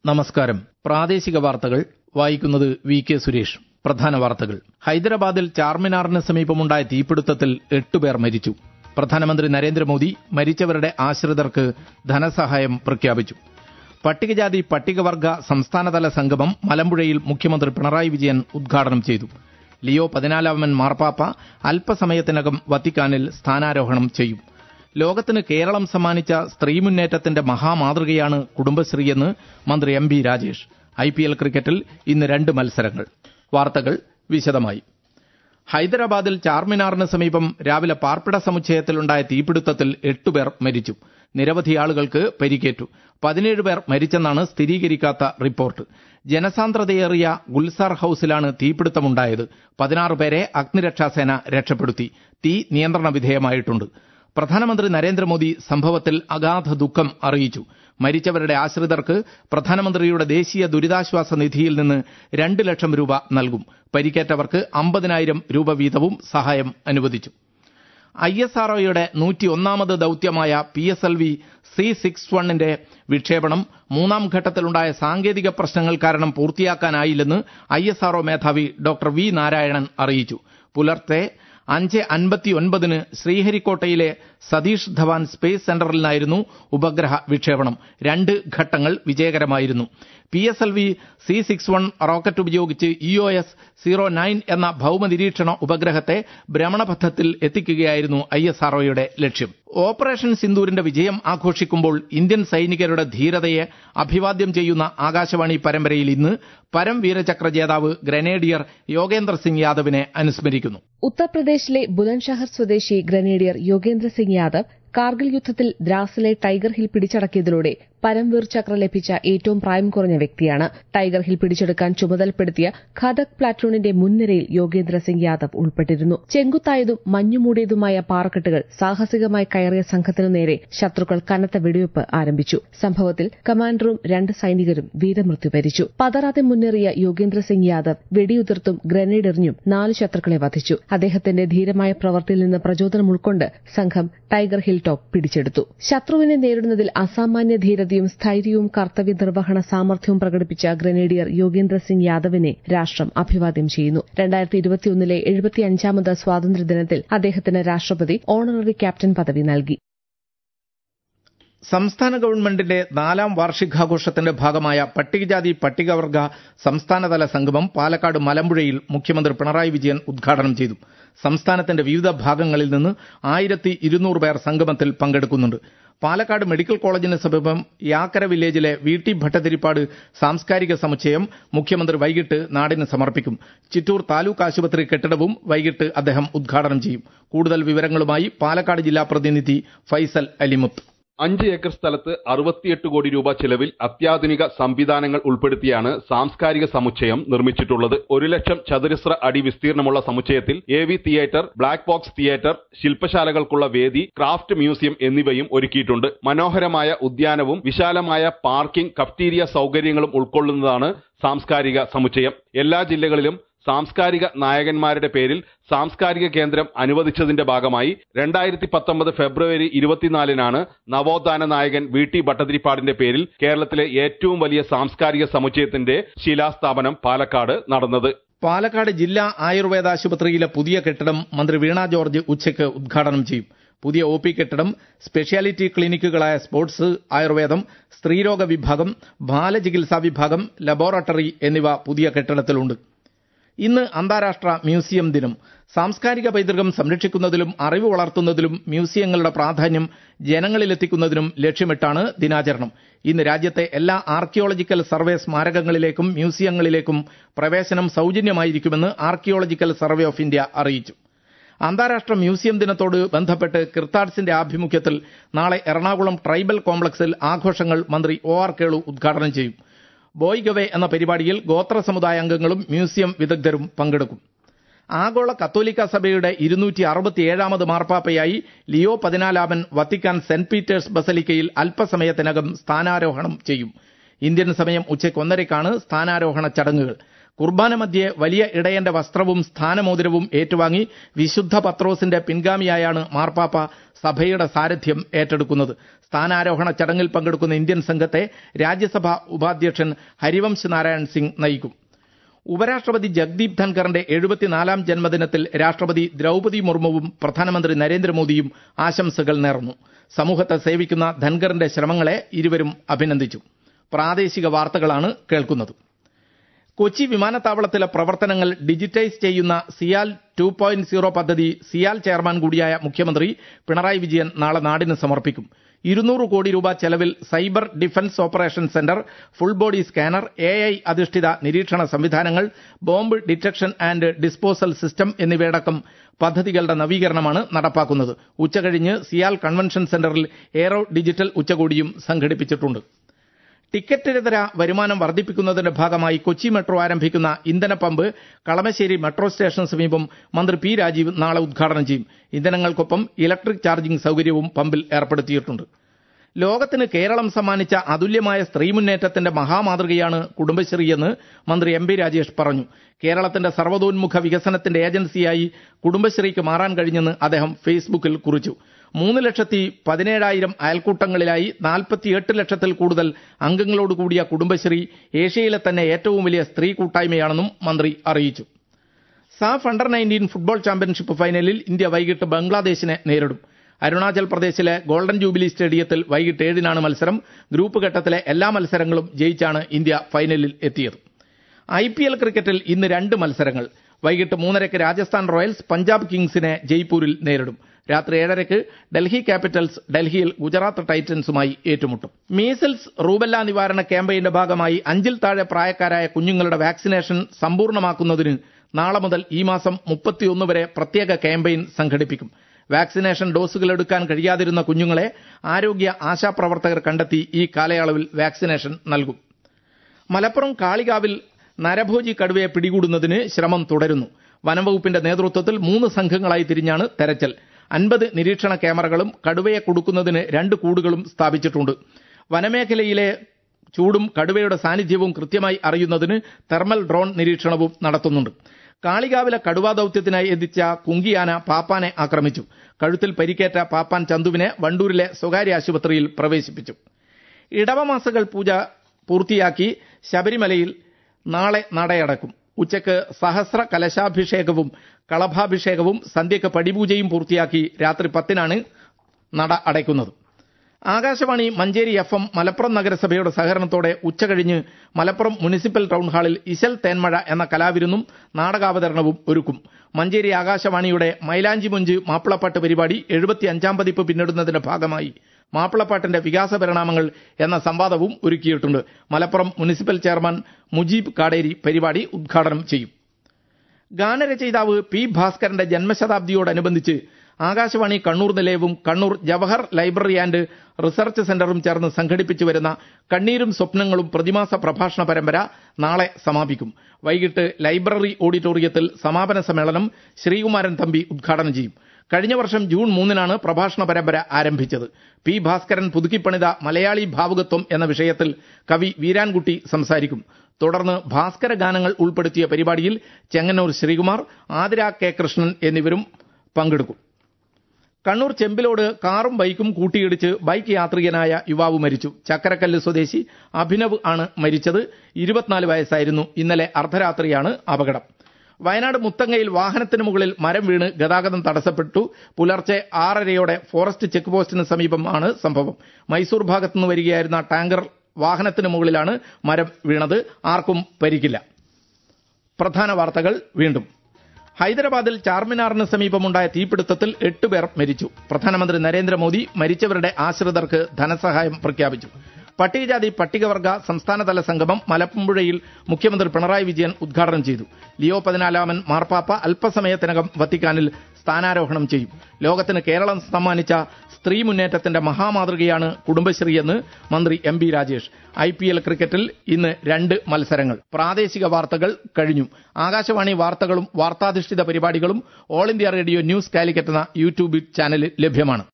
നമസ്കാരം പ്രാദേശിക വാർത്തകൾ വായിക്കുന്നത് വി കെ സുരേഷ് പ്രധാന വാർത്തകൾ ഹൈദരാബാദിൽ ചാർമിനാറിന് സമീപമുണ്ടായ തീപിടുത്തത്തിൽ എട്ടുപേർ മരിച്ചു പ്രധാനമന്ത്രി നരേന്ദ്രമോദി മരിച്ചവരുടെ ആശ്രിതർക്ക് ധനസഹായം പ്രഖ്യാപിച്ചു പട്ടികജാതി പട്ടികവർഗ സംസ്ഥാനതല സംഗമം മലമ്പുഴയിൽ മുഖ്യമന്ത്രി പിണറായി വിജയൻ ഉദ്ഘാടനം ചെയ്തു ലിയോ പതിനാലാമൻ മാർപ്പാപ്പ അല്പസമയത്തിനകം വത്തിക്കാനിൽ സ്ഥാനാരോഹണം ചെയ്യും ലോകത്തിന് കേരളം സമ്മാനിച്ച സ്ത്രീ മുന്നേറ്റത്തിന്റെ മഹാമാതൃകയാണ് കുടുംബശ്രീയെന്ന് മന്ത്രി M B Rajesh I P L ക്രിക്കറ്റിൽ ഇന്ന് രണ്ട് മത്സരങ്ങൾ വാർത്തകൾ വിശദമായി ഹൈദരാബാദിൽ ചാർമിനാറിന് സമീപം രാവിലെ പാർപ്പിട സമുച്ചയത്തിലുണ്ടായ തീപിടുത്തത്തിൽ എട്ടുപേർ മരിച്ചു നിരവധി ആളുകൾക്ക് പരിക്കേറ്റു പതിനേഴ് പേർ മരിച്ചെന്നാണ് സ്ഥിരീകരിക്കാത്ത റിപ്പോർട്ട് ജനസാന്ദ്രതയേറിയ ഗുൽസാർ ഹൌസിലാണ് തീപിടുത്തമുണ്ടായത് പതിനാറ് പേരെ അഗ്നിരക്ഷാസേന രക്ഷപ്പെടുത്തി തീ നിയന്ത്രണ വിധേയമായിട്ടുണ്ട് പ്രധാനമന്ത്രി നരേന്ദ്രമോദി സംഭവത്തിൽ അഗാധ ദുഃഖം അറിയിച്ചു മരിച്ചവരുടെ ആശ്രിതർക്ക് പ്രധാനമന്ത്രിയുടെ ദേശീയ ദുരിതാശ്വാസ നിധിയിൽ നിന്ന് രണ്ട് ലക്ഷം രൂപ നൽകും പരിക്കേറ്റവർക്ക് അമ്പതിനായിരം രൂപ വീതവും സഹായം അനുവദിച്ചു ഐ എസ് ആർഒയുടെ നൂറ്റി ഒന്നാമത് ദൌത്യമായ P S L V C six വണ്ണിന്റെ വിക്ഷേപണം മൂന്നാം ഘട്ടത്തിലുണ്ടായ സാങ്കേതിക പ്രശ്നങ്ങൾ കാരണം പൂർത്തിയാക്കാനായില്ലെന്ന് ഐ എസ് ആർഒ മേധാവി ഡോക്ടർ വി നാരായണൻ അറിയിച്ചു പുലർത്തെ അഞ്ച് അൻപത്തി ഒൻപതിന് ശ്രീഹരിക്കോട്ടയിലെ സതീഷ് ധവാൻ സ്പേസ് സെന്ററിലായിരുന്നു ഉപഗ്രഹ വിക്ഷേപണം രണ്ട് ഘട്ടങ്ങൾ വിജയകരമായിരുന്നു P S L V C six one rocket ഉപയോഗിച്ച് E O S zero nine എന്ന ഭൌമനിരീക്ഷണ ഉപഗ്രഹത്തെ ഭ്രമണപഥത്തിൽ എത്തിക്കുകയായിരുന്നു ഐ എസ് ആർഒയുടെ ലക്ഷ്യം ഓപ്പറേഷൻ സിന്ദൂരിന്റെ വിജയം ആഘോഷിക്കുമ്പോൾ ഇന്ത്യൻ സൈനികരുടെ ധീരതയെ അഭിവാദ്യം ചെയ്യുന്ന ആകാശവാണി പരമ്പരയിൽ ഇന്ന് പരം വീരചക്ര ജേതാവ് ഗ്രനേഡിയർ യോഗേന്ദ്ര സിംഗ് യാദവിനെ അനുസ്മരിക്കുന്നു ഉത്തർപ്രദേശിലെ ബുലൻഷഹർ സ്വദേശി ഗ്രനേഡിയർ യോഗേന്ദ്ര സിംഗ് യാദവ് കാർഗിൽ യുദ്ധത്തിൽ ദ്രാസിലെ ടൈഗർ ഹിൽ പിടിച്ചടക്കിയതിലൂടെ പരംവീർ ചക്ര ലഭിച്ച ഏറ്റവും പ്രായം കുറഞ്ഞ വ്യക്തിയാണ് ടൈഗർ ഹിൽ പിടിച്ചെടുക്കാൻ ചുമതലപ്പെടുത്തിയ ഖദക് പ്ലാറ്റൂണിന്റെ മുൻനിരയിൽ യോഗേന്ദ്ര സിംഗ് യാദവ് ഉൾപ്പെട്ടിരുന്നു ചെങ്കുത്തായതും മഞ്ഞുമൂടിയതുമായ പാറക്കെട്ടുകൾ സാഹസികമായി കയറിയ സംഘത്തിനു നേരെ ശത്രുക്കൾ കനത്ത വെടിവെപ്പ് ആരംഭിച്ചു സംഭവത്തിൽ കമാൻഡറും രണ്ട് സൈനികരും വീരമൃത്യു വരിച്ചു പതറാതെ മുന്നേറിയ യോഗേന്ദ്ര സിംഗ് യാദവ് വെടിയുതിർത്തും ഗ്രനേഡ് എറിഞ്ഞും നാല് ശത്രുക്കളെ വധിച്ചു അദ്ദേഹത്തിന്റെ ധീരമായ പ്രവൃത്തിയിൽ നിന്ന് പ്രചോദനം ഉൾക്കൊണ്ട് സംഘം ടൈഗർ ഹിൽ ടോപ്പ് പിടിച്ചെടുത്തു ശത്രുവിനെ നേരിടുന്നതിൽ അസാമാന്യ ധീരതയും സ്ഥൈര്യവും കർത്തവ്യ നിർവഹണ സാമർഥ്യവും പ്രകടിപ്പിച്ച ഗ്രനേഡിയർ യോഗേന്ദ്ര സിംഗ് യാദവിനെ രാഷ്ട്രം അഭിവാദ്യം ചെയ്യുന്നു രണ്ടായിരത്തി ഇരുപത്തിയൊന്നിലെ എഴുപത്തിയഞ്ചാമത് സ്വാതന്ത്ര്യദിനത്തിൽ അദ്ദേഹത്തിന് രാഷ്ട്രപതി ഓണററി ക്യാപ്റ്റൻ പദവി നൽകി സംസ്ഥാന ഗവൺമെന്റിന്റെ നാലാം വാർഷികാഘോഷത്തിന്റെ ഭാഗമായ പട്ടികജാതി പട്ടികവർഗ സംസ്ഥാനതല സംഗമം പാലക്കാട് മലമ്പുഴയിൽ മുഖ്യമന്ത്രി പിണറായി വിജയൻ ഉദ്ഘാടനം ചെയ്തു സംസ്ഥാനത്തിന്റെ വിവിധ ഭാഗങ്ങളിൽ നിന്ന് ആയിരത്തി ഇരുന്നൂറ് പേർ സംഗമത്തിൽ പങ്കെടുക്കുന്നുണ്ട് പാലക്കാട് മെഡിക്കൽ കോളേജിന് സമീപം യാക്കര വില്ലേജിലെ വി ടി ഭട്ടതിരിപ്പാട് സാംസ്കാരിക സമുച്ചയം മുഖ്യമന്ത്രി വൈകിട്ട് നാടിന് സമർപ്പിക്കും ചിറ്റൂർ താലൂക്ക് ആശുപത്രി കെട്ടിടവും വൈകിട്ട് അദ്ദേഹം ഉദ്ഘാടനം ചെയ്യും കൂടുതൽ വിവരങ്ങളുമായി പാലക്കാട് ജില്ലാ പ്രതിനിധി ഫൈസൽ അലിമുത്ത് അഞ്ച് ഏക്കർ സ്ഥലത്ത് അറുപത്തിയെട്ട് കോടി രൂപ ചെലവിൽ അത്യാധുനിക സംവിധാനങ്ങൾ ഉൾപ്പെടുത്തിയാണ് സാംസ്കാരിക സമുച്ചയം നിർമ്മിച്ചിട്ടുള്ളത് ഒരു ലക്ഷം ചതുരശ്ര അടി വിസ്തീർണമുള്ള സമുച്ചയത്തിൽ A V theatre black box theatre ശില്പശാലകൾക്കുള്ള വേദി ക്രാഫ്റ്റ് മ്യൂസിയം എന്നിവയും ഒരുക്കിയിട്ടുണ്ട് മനോഹരമായ ഉദ്യാനവും വിശാലമായ പാർക്കിംഗ് കഫ്റ്റീരിയ സൗകര്യങ്ങളും ഉൾക്കൊള്ളുന്നതാണ് സാംസ്കാരിക സമുച്ചയം എല്ലാ ജില്ലകളിലും സാംസ്കാരിക നായകന്മാരുടെ പേരിൽ സാംസ്കാരിക കേന്ദ്രം അനുവദിച്ചതിന്റെ ഭാഗമായി രണ്ടായിരത്തി പത്തൊമ്പത് ഫെബ്രുവരി ഇരുപത്തിനാലിനാണ് നവോത്ഥാന നായകൻ വി ടി ഭട്ടതിരിപ്പാടിന്റെ പേരിൽ കേരളത്തിലെ ഏറ്റവും വലിയ സാംസ്കാരിക സമുച്ചയത്തിന്റെ ശിലാസ്ഥാപനം പാലക്കാട് നടന്നത് പാലക്കാട് ജില്ലാ ആയുർവേദ ആശുപത്രിയിലെ പുതിയ കെട്ടിടം മന്ത്രി വീണ ജോർജ് ഉച്ചയ്ക്ക് ഉദ്ഘാടനം ചെയ്യും പുതിയ ഒ പി കെട്ടിടം സ്പെഷ്യാലിറ്റി ക്ലിനിക്കുകളായ സ്പോർട്സ് ആയുർവേദം സ്ത്രീരോഗ വിഭാഗം ബാലചികിത്സാ വിഭാഗം ലബോറട്ടറി എന്നിവ പുതിയ കെട്ടിടത്തിലുണ്ട് ഇന്ന് അന്താരാഷ്ട്ര മ്യൂസിയം ദിനം സാംസ്കാരിക പൈതൃകം സംരക്ഷിക്കുന്നതിലും അറിവ് വളർത്തുന്നതിലും മ്യൂസിയങ്ങളുടെ പ്രാധാന്യം ജനങ്ങളിലെത്തിക്കുന്നതിനും ലക്ഷ്യമിട്ടാണ് ദിനാചരണം ഇന്ന് രാജ്യത്തെ എല്ലാ ആർക്കിയോളജിക്കൽ സർവേ സ്മാരകങ്ങളിലേക്കും മ്യൂസിയങ്ങളിലേക്കും പ്രവേശനം സൗജന്യമായിരിക്കുമെന്ന് ആർക്കിയോളജിക്കൽ സർവേ ഓഫ് ഇന്ത്യ അറിയിച്ചു അന്താരാഷ്ട്ര മ്യൂസിയം ദിനത്തോട് ബന്ധപ്പെട്ട് കിർത്താഡ്സിന്റെ ആഭിമുഖ്യത്തിൽ നാളെ എറണാകുളം ട്രൈബൽ കോംപ്ലക്സിൽ ആഘോഷങ്ങൾ മന്ത്രി ഒ ആർ കേളു ഉദ്ഘാടനം ചെയ്യും ബോയ് ഗവേ എന്ന പരിപാടിയിൽ ഗോത്ര സമുദായ അംഗങ്ങളും മ്യൂസിയം വിദഗ്ധരും പങ്കെടുക്കും ആഗോള കത്തോലിക്ക സഭയുടെ ഇരുന്നൂറ്റി അറുപത്തിയേഴാമത് മാർപ്പാപ്പയായി ലിയോ പതിനാലാമൻ വത്തിക്കാൻ സെന്റ് പീറ്റേഴ്സ് ബസലിക്കയിൽ അല്പസമയത്തിനകം സ്ഥാനാരോഹണം ചെയ്യും ഇന്ത്യൻ സമയം ഉച്ചയ്ക്ക് ഒന്നരയ്ക്കാണ് സ്ഥാനാരോഹണ ചടങ്ങുകൾ കുർബാന മധ്യേ വലിയ ഇടയന്റെ വസ്ത്രവും സ്ഥാനമോതിരവും ഏറ്റുവാങ്ങി വിശുദ്ധ പത്രോസിന്റെ പിൻഗാമിയായാണ് മാർപ്പാപ്പ സഭയുടെ സാരഥ്യം ഏറ്റെടുക്കുന്നത് സ്ഥാനാരോഹണ ചടങ്ങിൽ പങ്കെടുക്കുന്ന ഇന്ത്യൻ സംഘത്തെ രാജ്യസഭാ ഉപാധ്യക്ഷൻ ഹരിവംശ് നാരായൺ സിംഗ് നയിക്കും ഉപരാഷ്ട്രപതി ജഗ്ദീപ് ധൻഖറിന്റെ എഴുപത്തിനാലാം ജന്മദിനത്തിൽ രാഷ്ട്രപതി ദ്രൗപതി മുർമുവും പ്രധാനമന്ത്രി നരേന്ദ്രമോദിയും ആശംസകൾ നേർന്നു സമൂഹത്തെ സേവിക്കുന്ന ധൻഖറിന്റെ ശ്രമങ്ങളെ ഇരുവരും അഭിനന്ദിച്ചു പ്രാദേശിക വാർത്തകളാണ് കേൾക്കുന്നത് കൊച്ചി വിമാനത്താവളത്തിലെ പ്രവർത്തനങ്ങൾ ഡിജിറ്റൈസ് ചെയ്യുന്ന സിയാൽ ടു പോയിന്റ് സീറോ പദ്ധതി സിയാൽ ചെയർമാൻ കൂടിയായ മുഖ്യമന്ത്രി പിണറായി വിജയൻ നാളെ നാടിന് സമർപ്പിക്കും ഇരുന്നൂറ് കോടി രൂപ ചെലവിൽ cyber defence operation centre full body scanner A I അധിഷ്ഠിത നിരീക്ഷണ സംവിധാനങ്ങൾ bomb detection and disposal system എന്നിവയടക്കം പദ്ധതികളുടെ നവീകരണമാണ് നടപ്പാക്കുന്നത് ഉച്ചകഴിഞ്ഞ് സിയാൽ കൺവെൻഷൻ സെന്ററിൽ എയ്റോ ഡിജിറ്റൽ ഉച്ചകോടിയും സംഘടിപ്പിച്ചിട്ടുണ്ട് ടിക്കറ്റിതര വരുമാനം വർദ്ധിപ്പിക്കുന്നതിന്റെ ഭാഗമായി കൊച്ചി മെട്രോ ആരംഭിക്കുന്ന ഇന്ധന പമ്പ് കളമശ്ശേരി മെട്രോ സ്റ്റേഷന് സമീപം മന്ത്രി പി രാജീവ് നാളെ ഉദ്ഘാടനം ചെയ്യും ഇന്ധനങ്ങൾക്കൊപ്പം ഇലക്ട്രിക് ചാർജിംഗ് സൗകര്യവും പമ്പിൽ ഏർപ്പെടുത്തിയിട്ടുണ്ട് ലോകത്തിന് കേരളം സമ്മാനിച്ച അതുല്യമായ സ്ത്രീ മുന്നേറ്റത്തിന്റെ മഹാമാതൃകയാണ് കുടുംബശ്രീയെന്ന് മന്ത്രി എം പി രാജേഷ് പറഞ്ഞു കേരളത്തിന്റെ സർവ്വതോന്മുഖ വികസനത്തിന്റെ ഏജൻസിയായി കുടുംബശ്രീക്ക് മാറാൻ കഴിഞ്ഞെന്ന് അദ്ദേഹം ഫേസ്ബുക്കിൽ കുറിച്ചു മൂന്ന് ലക്ഷത്തി പതിനേഴായിരം അയൽക്കൂട്ടങ്ങളിലായി നാൽപ്പത്തിയെട്ട് ലക്ഷത്തിൽ കൂടുതൽ അംഗങ്ങളോട് കൂടിയ കുടുംബശ്രീ ഏഷ്യയിലെ തന്നെ ഏറ്റവും വലിയ സ്ത്രീ കൂട്ടായ്മയാണെന്നും മന്ത്രി അറിയിച്ചു SAFF under nineteen football championship ഫൈനലിൽ ഇന്ത്യ വൈകിട്ട് ബംഗ്ലാദേശിനെ നേരിടും അരുണാചൽ പ്രദേശിലെ ഗോൾഡൻ ജൂബിലി സ്റ്റേഡിയത്തിൽ വൈകിട്ട് ഏഴിനാണ് മത്സരം ഗ്രൂപ്പ് ഘട്ടത്തിലെ എല്ലാ മത്സരങ്ങളും ജയിച്ചാണ് ഇന്ത്യ ഫൈനലിൽ എത്തിയത് ഐ പി എൽ ക്രിക്കറ്റിൽ ഇന്ന് രണ്ട് മത്സരങ്ങൾ വൈകിട്ട് മൂന്നരയ്ക്ക് രാജസ്ഥാൻ റോയൽസ് പഞ്ചാബ് കിങ്സിനെ ജയ്പൂരിൽ നേരിടും രാത്രി ഏഴരയ്ക്ക് ഡൽഹി ക്യാപിറ്റൽസ് ഡൽഹിയിൽ ഗുജറാത്ത് ടൈറ്റൻസുമായി ഏറ്റുമുട്ടും മീസിൽസ് റൂബല്ല നിവാരണ ക്യാമ്പയിന്റെ ഭാഗമായി അഞ്ചിൽ താഴെ പ്രായക്കാരായ കുഞ്ഞുങ്ങളുടെ വാക്സിനേഷൻ സമ്പൂർണ്ണമാക്കുന്നതിന് നാളെ മുതൽ ഈ മാസം മുപ്പത്തിയൊന്ന് വരെ പ്രത്യേക ക്യാമ്പയിൻ സംഘടിപ്പിക്കും വാക്സിനേഷൻ ഡോസുകൾ എടുക്കാൻ കഴിയാതിരുന്ന കുഞ്ഞുങ്ങളെ ആരോഗ്യ ആശാപ്രവർത്തകർ കണ്ടെത്തി ഈ കാലയളവിൽ വാക്സിനേഷൻ നൽകും മലപ്പുറം കാളികാവിൽ നരഭോജി കടുവയെ പിടികൂടുന്നതിന് ശ്രമം തുടരുന്നു വനംവകുപ്പിന്റെ നേതൃത്വത്തിൽ മൂന്ന് സംഘങ്ങളായി തിരിഞ്ഞാണ് തെരച്ചിൽ അൻപത് നിരീക്ഷണ ക്യാമറകളും കടുവയെ കൊടുക്കുന്നതിന് രണ്ട് കൂടുകളും സ്ഥാപിച്ചിട്ടുണ്ട് വനമേഖലയിലെ ചൂടും കടുവയുടെ സാന്നിധ്യവും കൃത്യമായി അറിയുന്നതിന് തെർമൽ ഡ്രോൺ നിരീക്ഷണവും നടത്തുന്നുണ്ട് കാളികാവിലെ കടുവാ ദൌത്യത്തിനായി എത്തിച്ച കുങ്കിയാന പാപ്പാനെ ആക്രമിച്ചു കഴുത്തിൽ പരിക്കേറ്റ പാപ്പാൻ ചന്തുവിനെ വണ്ടൂരിലെ സ്വകാര്യ ആശുപത്രിയിൽ പ്രവേശിപ്പിച്ചു ഇടവമാസകൾ പൂജ പൂർത്തിയാക്കി ശബരിമലയിൽ നാളെ നടയടക്കും ഉച്ചയ്ക്ക് സഹസ്ര കലശാഭിഷേകവും കളഭാഭിഷേകവും സന്ധ്യയ്ക്ക് പടിപൂജയും പൂർത്തിയാക്കി രാത്രി പത്തിനാണ് നട അടയ്ക്കുന്നത് ആകാശവാണി മഞ്ചേരി എഫ് എം മലപ്പുറം നഗരസഭയുടെ സഹകരണത്തോടെ ഉച്ചകഴിഞ്ഞ് മലപ്പുറം മുനിസിപ്പൽ ടൗൺ ഹാളിൽ ഇശൽ തേന്മഴ എന്ന കലാവിരുന്നും നാടകാവതരണവും ഒരുക്കും മഞ്ചേരി ആകാശവാണിയുടെ മൈലാഞ്ചി മുഞ്ച് മാപ്പിളപ്പാട്ട് പരിപാടി എഴുപത്തി അഞ്ചാം പതിപ്പ് പിന്നിടുന്നതിന്റെ ഭാഗമായി മാപ്പിളപ്പാട്ടിന്റെ വികാസ പരിണാമങ്ങൾ എന്ന സംവാദവും ഒരുക്കിയിട്ടുണ്ട് മലപ്പുറം മുനിസിപ്പൽ ചെയർമാൻ മുജീബ് കാടേരി പരിപാടി ഉദ്ഘാടനം ചെയ്യും ഗാനരചയിതാവ് പി ഭാസ്കരന്റെ ജന്മശതാബ്ദിയോടനുബന്ധിച്ച് ആകാശവാണി കണ്ണൂർ നിലയവും Kannur Jawahar library and research സെന്ററും ചേർന്ന് സംഘടിപ്പിച്ചു വരുന്ന കണ്ണീരും സ്വപ്നങ്ങളും പ്രതിമാസ പ്രഭാഷണ പരമ്പര നാളെ സമാപിക്കും വൈകിട്ട് ലൈബ്രറി ഓഡിറ്റോറിയത്തിൽ സമാപന സമ്മേളനം ശ്രീകുമാരൻ തമ്പി ഉദ്ഘാടനം ചെയ്യും കഴിഞ്ഞ വർഷം ജൂൺ മൂന്നിനാണ് പ്രഭാഷണ പരമ്പര ആരംഭിച്ചത് പി ഭാസ്കരൻ പുതുക്കിപ്പണിത മലയാളി ഭാവുകത്വം എന്ന വിഷയത്തിൽ കവി വീരാൻകുട്ടി സംസാരിക്കും തുടർന്ന് ഭാസ്കര ഗാനങ്ങൾ ഉൾപ്പെടുത്തിയ പരിപാടിയിൽ ചെങ്ങന്നൂർ ശ്രീകുമാർ ആതിര കെ കൃഷ്ണൻ എന്നിവരും പങ്കെടുക്കും കണ്ണൂർ ചെമ്പിലോട് കാറും ബൈക്കും കൂട്ടിയിടിച്ച് ബൈക്ക് യാത്രികനായ യുവാവ് മരിച്ചു ചക്കരക്കല്ല് സ്വദേശി അഭിനവ് ആണ് മരിച്ചത് ഇരുപത്തിനാല് വയസ്സായിരുന്നു ഇന്നലെ അർദ്ധരാത്രിയാണ് അപകടം വയനാട് മുത്തങ്ങയിൽ വാഹനത്തിന് മുകളിൽ മരം വീണ് ഗതാഗതം തടസ്സപ്പെട്ടു പുലർച്ചെ ആറരയോടെ ഫോറസ്റ്റ് ചെക്ക് പോസ്റ്റിന് സമീപമാണ് സംഭവം മൈസൂർ ഭാഗത്തുനിന്ന് വരികയായിരുന്ന ടാങ്കർ വാഹനത്തിന് മുകളിലാണ് മരം വീണത് ആർക്കും പരിക്കില്ല പ്രധാന വാർത്തകൾ വീണ്ടും ഹൈദരാബാദിൽ ചാർമിനാറിന് സമീപമുണ്ടായ തീപിടുത്തത്തിൽ എട്ടുപേർ മരിച്ചു പ്രധാനമന്ത്രി നരേന്ദ്രമോദി മരിച്ചവരുടെ ആശ്രിതർക്ക് ധനസഹായം പ്രഖ്യാപിച്ചു പട്ടികജാതി പട്ടികവർഗ സംസ്ഥാനതല സംഗമം മലപ്പുഴയിൽ മുഖ്യമന്ത്രി പിണറായി വിജയൻ ഉദ്ഘാടനം ചെയ്തു ലിയോ പതിനാലാമൻ മാർപ്പാപ്പ അല്പസമയത്തിനകം വത്തിക്കാനിൽ സ്ഥാനാരോഹണം ചെയ്യും ലോകത്തിന് കേരളം സമ്മാനിച്ച സ്ത്രീ മുന്നേറ്റത്തിന്റെ മഹാമാതൃകയാണ് കുടുംബശ്രീയെന്ന് മന്ത്രി M B Rajesh I P L ക്രിക്കറ്റിൽ ഇന്ന് രണ്ട് മത്സരങ്ങൾ പ്രാദേശിക വാർത്തകൾ കഴിഞ്ഞു ആകാശവാണി വാർത്തകളും വാർത്താധിഷ്ഠിത പരിപാടികളും All India Radio news Calicut എന്ന യൂട്യൂബ് ചാനലിൽ ലഭ്യമാണ്